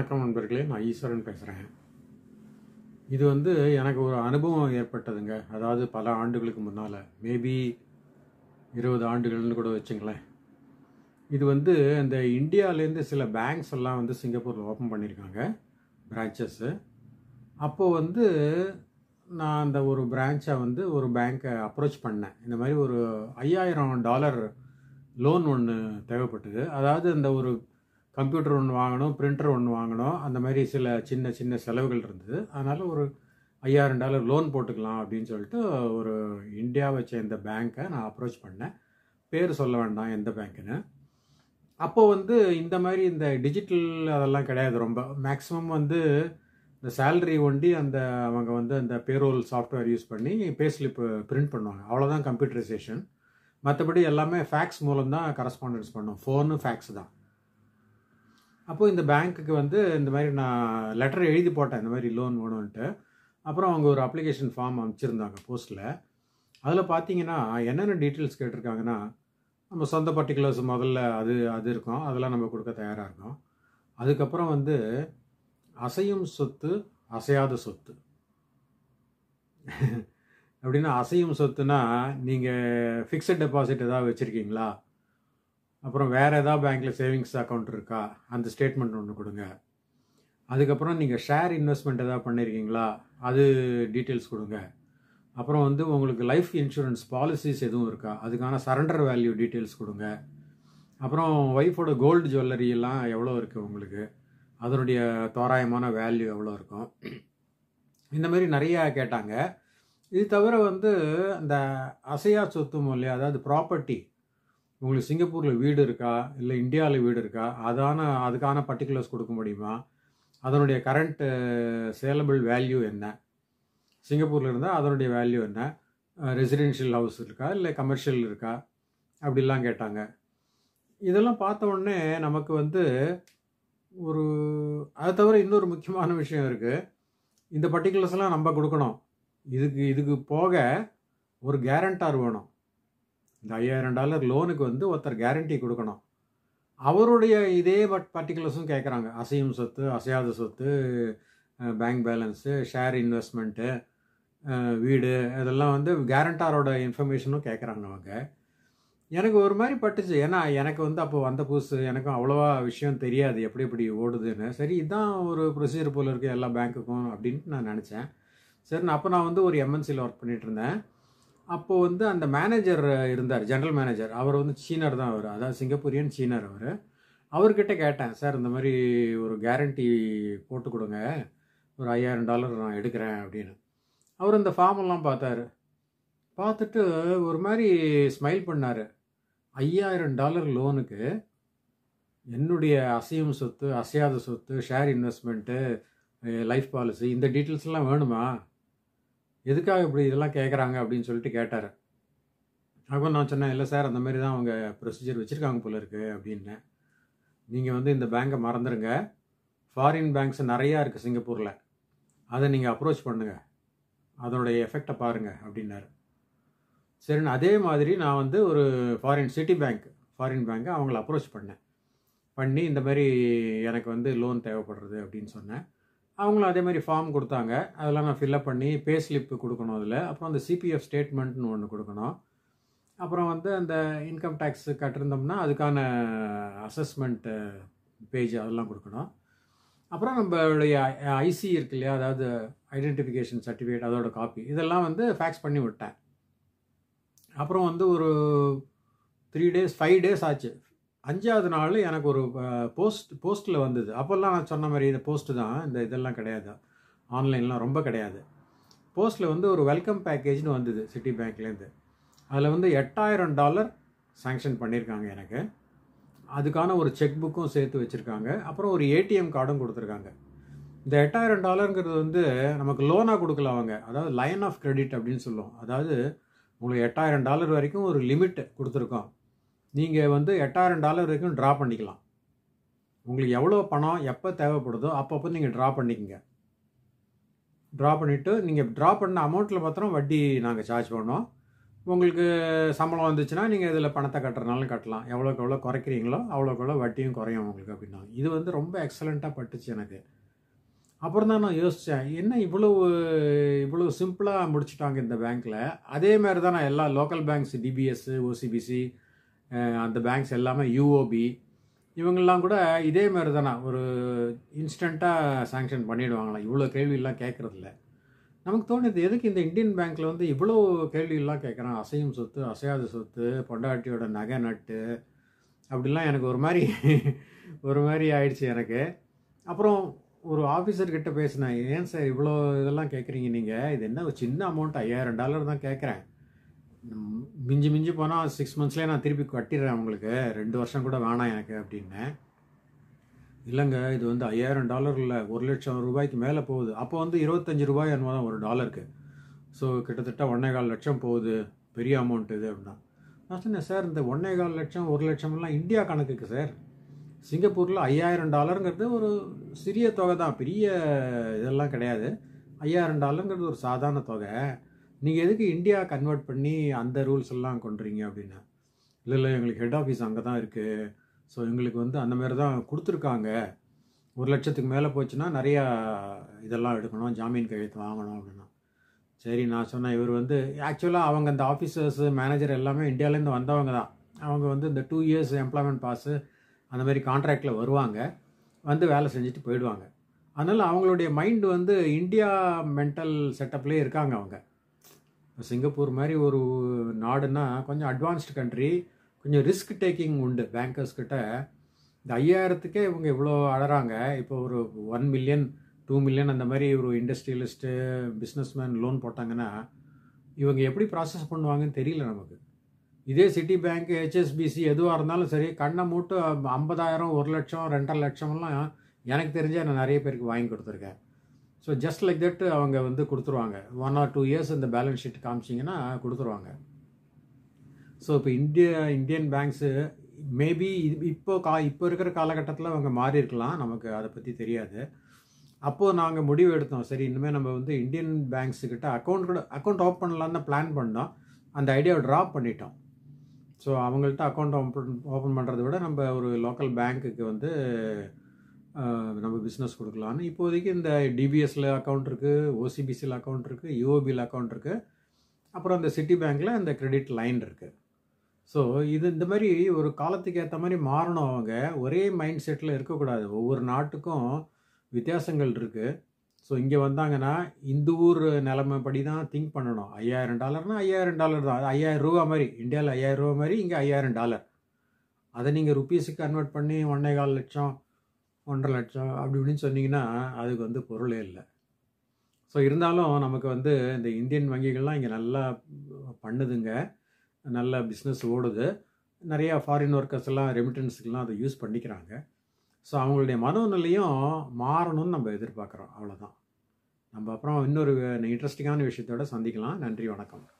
வணக்கம் நண்பர்களே நான் ஈஸ்வரன் பேசுகிறேன் இது வந்து எனக்கு ஒரு அனுபவம் ஏற்பட்டதுங்க அதாவது பல ஆண்டுகளுக்கு முன்னால் மேபி இருபது ஆண்டுகள்னு கூட வச்சுங்களேன் இது வந்து இந்த இந்தியாவிலேருந்து சில பேங்க்ஸ் எல்லாம் வந்து சிங்கப்பூரில் ஓப்பன் பண்ணியிருக்காங்க பிரான்ச்சஸ்ஸு அப்போது வந்து நான் அந்த ஒரு பிரான்ச்சை வந்து ஒரு பேங்க்கை அப்ரோச் பண்ணேன் இந்த மாதிரி ஒரு ஐயாயிரம் டாலர் லோன் ஒன்று தேவைப்பட்டது அதாவது இந்த ஒரு கம்ப்யூட்டர் ஒன்று வாங்கணும் பிரிண்டர் ஒன்று வாங்கணும் அந்த மாதிரி சில சின்ன சின்ன செலவுகள் இருந்தது அதனால் ஒரு ஐயாயிரம் டாலர் லோன் போட்டுக்கலாம் அப்படின்னு சொல்லிட்டு ஒரு இந்தியாவை சேர்ந்த பேங்க்கை நான் அப்ரோச் பண்ணேன் பேர் சொல்ல வேண்டாம் எந்த பேங்க்குன்னு அப்போது வந்து இந்த மாதிரி இந்த டிஜிட்டல் அதெல்லாம் கிடையாது ரொம்ப மேக்ஸிமம் வந்து இந்த சேலரி ஒண்டி அந்த அவங்க வந்து அந்த பேரோல் சாஃப்ட்வேர் யூஸ் பண்ணி பே ஸ்லிப் பிரிண்ட் பண்ணுவாங்க அவ்வளோதான் கம்ப்யூட்டரைசேஷன் மற்றபடி எல்லாமே ஃபேக்ஸ் மூலம் தான் கரஸ்பாண்டன்ஸ் பண்ணும் ஃபோனு ஃபேக்ஸ் தான் அப்போது இந்த பேங்க்குக்கு வந்து இந்த மாதிரி நான் லெட்டர் எழுதி போட்டேன் இந்த மாதிரி லோன் வேணும்ன்ட்டு அப்புறம் அவங்க ஒரு அப்ளிகேஷன் ஃபார்ம் அனுப்பிச்சிருந்தாங்க போஸ்ட்டில் அதில் பார்த்தீங்கன்னா என்னென்ன டீட்டெயில்ஸ் கேட்டிருக்காங்கன்னா நம்ம சொந்த பர்டிகுலர்ஸ் முதல்ல அது அது இருக்கும் அதெல்லாம் நம்ம கொடுக்க தயாராக இருக்கோம் அதுக்கப்புறம் வந்து அசையும் சொத்து அசையாத சொத்து அப்படின்னா அசையும் சொத்துனா நீங்கள் ஃபிக்ஸட் டெபாசிட் ஏதாவது வச்சுருக்கீங்களா அப்புறம் வேறு ஏதாவது பேங்க்கில் சேவிங்ஸ் அக்கௌண்ட் இருக்கா அந்த ஸ்டேட்மெண்ட் ஒன்று கொடுங்க அதுக்கப்புறம் நீங்கள் ஷேர் இன்வெஸ்ட்மெண்ட் ஏதாவது பண்ணியிருக்கீங்களா அது டீட்டெயில்ஸ் கொடுங்க அப்புறம் வந்து உங்களுக்கு லைஃப் இன்சூரன்ஸ் பாலிசிஸ் எதுவும் இருக்கா அதுக்கான சரண்டர் வேல்யூ டீட்டெயில்ஸ் கொடுங்க அப்புறம் ஒய்ஃபோட கோல்டு ஜுவல்லரி எல்லாம் எவ்வளோ இருக்குது உங்களுக்கு அதனுடைய தோராயமான வேல்யூ எவ்வளோ இருக்கும் இந்த மாதிரி நிறையா கேட்டாங்க இது தவிர வந்து அந்த அசையா சொத்து மூலியம் அதாவது ப்ராப்பர்ட்டி உங்களுக்கு சிங்கப்பூரில் வீடு இருக்கா இல்லை இந்தியாவில் வீடு இருக்கா அதான அதுக்கான பர்டிகுலர்ஸ் கொடுக்க முடியுமா அதனுடைய கரண்ட் சேலபிள் வேல்யூ என்ன சிங்கப்பூரில் இருந்தால் அதனுடைய வேல்யூ என்ன ரெசிடென்ஷியல் ஹவுஸ் இருக்கா இல்லை கமர்ஷியல் இருக்கா அப்படிலாம் கேட்டாங்க இதெல்லாம் பார்த்த உடனே நமக்கு வந்து ஒரு அதை தவிர இன்னொரு முக்கியமான விஷயம் இருக்குது இந்த பர்டிகுலர்ஸ்லாம் நம்ம கொடுக்கணும் இதுக்கு இதுக்கு போக ஒரு கேரண்டார் வேணும் இந்த ஐயாயிரம் டாலர் லோனுக்கு வந்து ஒருத்தர் கேரண்டி கொடுக்கணும் அவருடைய இதே பட் பர்டிகுலர்ஸும் கேட்குறாங்க அசையும் சொத்து அசையாத சொத்து பேங்க் பேலன்ஸு ஷேர் இன்வெஸ்ட்மெண்ட்டு வீடு இதெல்லாம் வந்து கேரண்டாரோட இன்ஃபர்மேஷனும் கேட்குறாங்க அவங்க எனக்கு ஒரு மாதிரி பட்டுச்சு ஏன்னா எனக்கு வந்து அப்போ வந்த புதுசு எனக்கும் அவ்வளோவா விஷயம் தெரியாது எப்படி எப்படி ஓடுதுன்னு சரி இதுதான் ஒரு ப்ரொசீஜர் போல் இருக்குது எல்லா பேங்க்குக்கும் அப்படின்ட்டு நான் நினச்சேன் சரி நான் அப்போ நான் வந்து ஒரு எம்என்சியில் ஒர்க் பண்ணிகிட்டு இருந்தேன் அப்போது வந்து அந்த மேனேஜர் இருந்தார் ஜென்ரல் மேனேஜர் அவர் வந்து சீனர் தான் அவர் அதாவது சிங்கப்பூரியன் சீனர் அவர் அவர்கிட்ட கேட்டேன் சார் இந்த மாதிரி ஒரு கேரண்டி போட்டு கொடுங்க ஒரு ஐயாயிரம் டாலர் நான் எடுக்கிறேன் அப்படின்னு அவர் அந்த ஃபார்மெல்லாம் பார்த்தாரு பார்த்துட்டு ஒரு மாதிரி ஸ்மைல் பண்ணார் ஐயாயிரம் டாலர் லோனுக்கு என்னுடைய அசையும் சொத்து அசையாத சொத்து ஷேர் இன்வெஸ்ட்மெண்ட்டு லைஃப் பாலிசி இந்த டீட்டெயில்ஸ்லாம் வேணுமா எதுக்காக இப்படி இதெல்லாம் கேட்குறாங்க அப்படின்னு சொல்லிட்டு கேட்டார் அப்போ நான் சொன்னேன் இல்லை சார் அந்த மாதிரி தான் அவங்க ப்ரொசீஜர் வச்சுருக்காங்க போல இருக்குது அப்படின்னேன் நீங்கள் வந்து இந்த பேங்க்கை மறந்துடுங்க ஃபாரின் பேங்க்ஸ் நிறையா இருக்குது சிங்கப்பூரில் அதை நீங்கள் அப்ரோச் பண்ணுங்கள் அதனுடைய எஃபெக்டை பாருங்கள் அப்படின்னாரு சரின்னு அதே மாதிரி நான் வந்து ஒரு ஃபாரின் சிட்டி பேங்க் ஃபாரின் பேங்க்கை அவங்கள அப்ரோச் பண்ணேன் பண்ணி இந்த மாதிரி எனக்கு வந்து லோன் தேவைப்படுறது அப்படின்னு சொன்னேன் அவங்களும் அதே மாதிரி ஃபார்ம் கொடுத்தாங்க அதெல்லாம் நான் ஃபில்அப் பண்ணி பே ஸ்லிப்பு கொடுக்கணும் அதில் அப்புறம் அந்த சிபிஎஃப் ஸ்டேட்மெண்ட்னு ஒன்று கொடுக்கணும் அப்புறம் வந்து அந்த இன்கம் டேக்ஸ் கட்டிருந்தோம்னா அதுக்கான அசஸ்மெண்ட் பேஜ் அதெல்லாம் கொடுக்கணும் அப்புறம் நம்மளுடைய ஐசி இருக்கு இல்லையா அதாவது ஐடென்டிஃபிகேஷன் சர்டிஃபிகேட் அதோட காப்பி இதெல்லாம் வந்து ஃபேக்ஸ் பண்ணி விட்டேன் அப்புறம் வந்து ஒரு த்ரீ டேஸ் ஃபைவ் டேஸ் ஆச்சு அஞ்சாவது நாள் எனக்கு ஒரு போஸ்ட் போஸ்ட்டில் வந்தது அப்போல்லாம் நான் சொன்ன மாதிரி இந்த போஸ்ட்டு தான் இந்த இதெல்லாம் கிடையாது ஆன்லைன்லாம் ரொம்ப கிடையாது போஸ்ட்டில் வந்து ஒரு வெல்கம் பேக்கேஜ்னு வந்தது சிட்டி பேங்க்லேருந்து அதில் வந்து எட்டாயிரம் டாலர் சேங்ஷன் பண்ணியிருக்காங்க எனக்கு அதுக்கான ஒரு செக் புக்கும் சேர்த்து வச்சுருக்காங்க அப்புறம் ஒரு ஏடிஎம் கார்டும் கொடுத்துருக்காங்க இந்த எட்டாயிரம் டாலருங்கிறது வந்து நமக்கு லோனாக கொடுக்கல அவங்க அதாவது லைன் ஆஃப் கிரெடிட் அப்படின்னு சொல்லுவோம் அதாவது உங்களுக்கு எட்டாயிரம் டாலர் வரைக்கும் ஒரு லிமிட் கொடுத்துருக்கோம் நீங்கள் வந்து எட்டாயிரம் டாலர் வரைக்கும் ட்ரா பண்ணிக்கலாம் உங்களுக்கு எவ்வளோ பணம் எப்போ தேவைப்படுதோ அப்பப்போ நீங்கள் ட்ரா பண்ணிக்கங்க ட்ரா பண்ணிவிட்டு நீங்கள் ட்ரா பண்ண அமௌண்ட்டில் மாத்திரம் வட்டி நாங்கள் சார்ஜ் பண்ணோம் உங்களுக்கு சம்பளம் வந்துச்சுன்னா நீங்கள் இதில் பணத்தை கட்டுறனாலும் கட்டலாம் எவ்வளோக்கு எவ்வளோ குறைக்கிறீங்களோ அவ்வளோக்கு எவ்வளோ வட்டியும் குறையும் உங்களுக்கு அப்படின்னாங்க இது வந்து ரொம்ப எக்ஸலண்ட்டாக பட்டுச்சு எனக்கு அப்புறம் தான் நான் யோசித்தேன் என்ன இவ்வளோ இவ்வளோ சிம்பிளாக முடிச்சுட்டாங்க இந்த பேங்க்கில் அதே மாதிரி தான் நான் எல்லா லோக்கல் பேங்க்ஸ் டிபிஎஸ் ஓசிபிசி அந்த பேங்க்ஸ் எல்லாமே யூஓபி இவங்கெல்லாம் கூட இதே மாதிரி தானே ஒரு இன்ஸ்டண்ட்டாக சாங்ஷன் பண்ணிவிடுவாங்களாம் இவ்வளோ கேள்வியெல்லாம் கேட்குறதில்ல நமக்கு தோணுது எதுக்கு இந்த இந்தியன் பேங்க்கில் வந்து இவ்வளோ கேள்வியெல்லாம் கேட்குறான் அசையும் சொத்து அசையாத சொத்து பொண்டாட்டியோட நகை நட்டு அப்படிலாம் எனக்கு ஒரு மாதிரி ஒரு மாதிரி ஆயிடுச்சு எனக்கு அப்புறம் ஒரு ஆஃபீஸர்கிட்ட பேசினேன் ஏன் சார் இவ்வளோ இதெல்லாம் கேட்குறீங்க நீங்கள் இது என்ன ஒரு சின்ன அமௌண்ட் ஐயாயிரம் டாலர் தான் கேட்குறேன் ம், மிஞ்சி மிஞ்சி போனால் சிக்ஸ் மந்த்ஸ்லேயே நான் திருப்பி கட்டிடுறேன் உங்களுக்கு ரெண்டு வருஷம் கூட வேணாம் எனக்கு அப்படின்னேன் இல்லைங்க இது வந்து ஐயாயிரம் டாலர் இல்லை ஒரு லட்சம் ரூபாய்க்கு மேலே போகுது அப்போ வந்து இருபத்தஞ்சி ரூபாய் என்னமோ தான் ஒரு டாலருக்கு ஸோ கிட்டத்தட்ட ஒன்றே கால் லட்சம் போகுது பெரிய அமௌண்ட் இது அப்படின்னா நான் சொன்னேன் சார் இந்த ஒன்றே கால் லட்சம் ஒரு லட்சம்லாம் இந்தியா கணக்குக்கு சார் சிங்கப்பூரில் ஐயாயிரம் டாலருங்கிறது ஒரு சிறிய தொகை தான் பெரிய இதெல்லாம் கிடையாது ஐயாயிரம் டாலருங்கிறது ஒரு சாதாரண தொகை நீங்கள் எதுக்கு இந்தியா கன்வெர்ட் பண்ணி அந்த ரூல்ஸ் எல்லாம் கொண்டுறீங்க அப்படின்னு இல்லை இல்லை எங்களுக்கு ஹெட் ஆஃபீஸ் அங்கே தான் இருக்குது ஸோ எங்களுக்கு வந்து அந்த மாதிரி தான் கொடுத்துருக்காங்க ஒரு லட்சத்துக்கு மேலே போச்சுன்னா நிறையா இதெல்லாம் எடுக்கணும் ஜாமீன் கையெழுத்து வாங்கணும் அப்படின்னா சரி நான் சொன்னேன் இவர் வந்து ஆக்சுவலாக அவங்க அந்த ஆஃபீஸர்ஸ் மேனேஜர் எல்லாமே இந்தியாவிலேருந்து வந்தவங்க தான் அவங்க வந்து இந்த டூ இயர்ஸ் எம்ப்ளாய்மெண்ட் பாஸு அந்த மாதிரி கான்ட்ராக்டில் வருவாங்க வந்து வேலை செஞ்சுட்டு போயிடுவாங்க அதனால் அவங்களுடைய மைண்டு வந்து இந்தியா மென்டல் செட்டப்லேயே இருக்காங்க அவங்க இப்போ சிங்கப்பூர் மாதிரி ஒரு நாடுனா கொஞ்சம் அட்வான்ஸ்டு கண்ட்ரி கொஞ்சம் ரிஸ்க் டேக்கிங் உண்டு பேங்கர்ஸ் கிட்ட இந்த ஐயாயிரத்துக்கே இவங்க இவ்வளோ அழறாங்க இப்போ ஒரு ஒன் மில்லியன் டூ மில்லியன் அந்த மாதிரி ஒரு இண்டஸ்ட்ரியலிஸ்ட்டு பிஸ்னஸ்மேன் லோன் போட்டாங்கன்னா இவங்க எப்படி ப்ராசஸ் பண்ணுவாங்கன்னு தெரியல நமக்கு இதே சிட்டி பேங்க் ஹெச்எஸ்பிசி எதுவாக இருந்தாலும் சரி கண்ணை மூட்டு ஐம்பதாயிரம் ஒரு லட்சம் ரெண்டரை லட்சம்லாம் எனக்கு தெரிஞ்ச நான் நிறைய பேருக்கு வாங்கி கொடுத்துருக்கேன் ஸோ ஜஸ்ட் லைக் தட் அவங்க வந்து கொடுத்துருவாங்க ஒன் ஆர் டூ இயர்ஸ் இந்த பேலன்ஸ் ஷீட் காமிச்சிங்கன்னா கொடுத்துருவாங்க ஸோ இப்போ இந்திய இந்தியன் பேங்க்ஸு மேபி இப்போ கா இப்போ இருக்கிற காலகட்டத்தில் அவங்க மாறி இருக்கலாம் நமக்கு அதை பற்றி தெரியாது அப்போது நாங்கள் முடிவு எடுத்தோம் சரி இனிமேல் நம்ம வந்து இந்தியன் பேங்க்ஸுக்கிட்ட அக்கௌண்ட் கூட அக்கௌண்ட் ஓப்பன் பண்ணலான்னு பிளான் பண்ணோம் அந்த ஐடியாவை ட்ராப் பண்ணிட்டோம் ஸோ அவங்கள்ட்ட அக்கௌண்ட் ஓப்பன் ஓப்பன் பண்ணுறத விட நம்ம ஒரு லோக்கல் பேங்க்குக்கு வந்து அஹ், நம்ம பிஸ்னஸ் கொடுக்கலான்னு இப்போதைக்கு இந்த டிபிஎஸ்ல அக்கௌண்ட் இருக்குது ஓசிபிசியில் அக்கௌண்ட் இருக்குது யூஓபியில் அக்கௌண்ட் இருக்குது அப்புறம் இந்த சிட்டி பேங்க்கில் இந்த கிரெடிட் லைன் இருக்குது ஸோ இது இந்த மாதிரி ஒரு காலத்துக்கு ஏற்ற மாதிரி மாறணும் அவங்க ஒரே மைண்ட் செட்டில் இருக்கக்கூடாது ஒவ்வொரு நாட்டுக்கும் வித்தியாசங்கள் இருக்குது ஸோ இங்கே வந்தாங்கன்னா இந்த ஊர் நிலைமைப்படி தான் திங்க் பண்ணணும் ஐயாயிரம் டாலர்னா ஐயாயிரம் டாலர் தான் அது ஐயாயிரம் ரூபா மாதிரி இந்தியாவில் ஐயாயிரம் ரூபா மாதிரி இங்கே ஐயாயிரம் டாலர் அதை நீங்கள் ருப்பீஸுக்கு கன்வெர்ட் பண்ணி ஒன்றே கால் லட்சம் ஒன்றரை லட்சம் அப்படி இப்படின்னு சொன்னீங்கன்னா அதுக்கு வந்து பொருளே இல்லை ஸோ இருந்தாலும் நமக்கு வந்து இந்த இந்தியன் வங்கிகள்லாம் இங்கே நல்லா பண்ணுதுங்க நல்ல பிஸ்னஸ் ஓடுது நிறையா ஃபாரின் ஒர்க்கர்ஸ் எல்லாம் ரெமிட்டன்ஸுக்கெல்லாம் அதை யூஸ் பண்ணிக்கிறாங்க ஸோ அவங்களுடைய மனோநிலையும் மாறணும்னு நம்ம எதிர்பார்க்குறோம் அவ்வளோதான் நம்ம அப்புறம் இன்னொரு இன்ட்ரெஸ்டிங்கான விஷயத்தோட சந்திக்கலாம் நன்றி வணக்கம்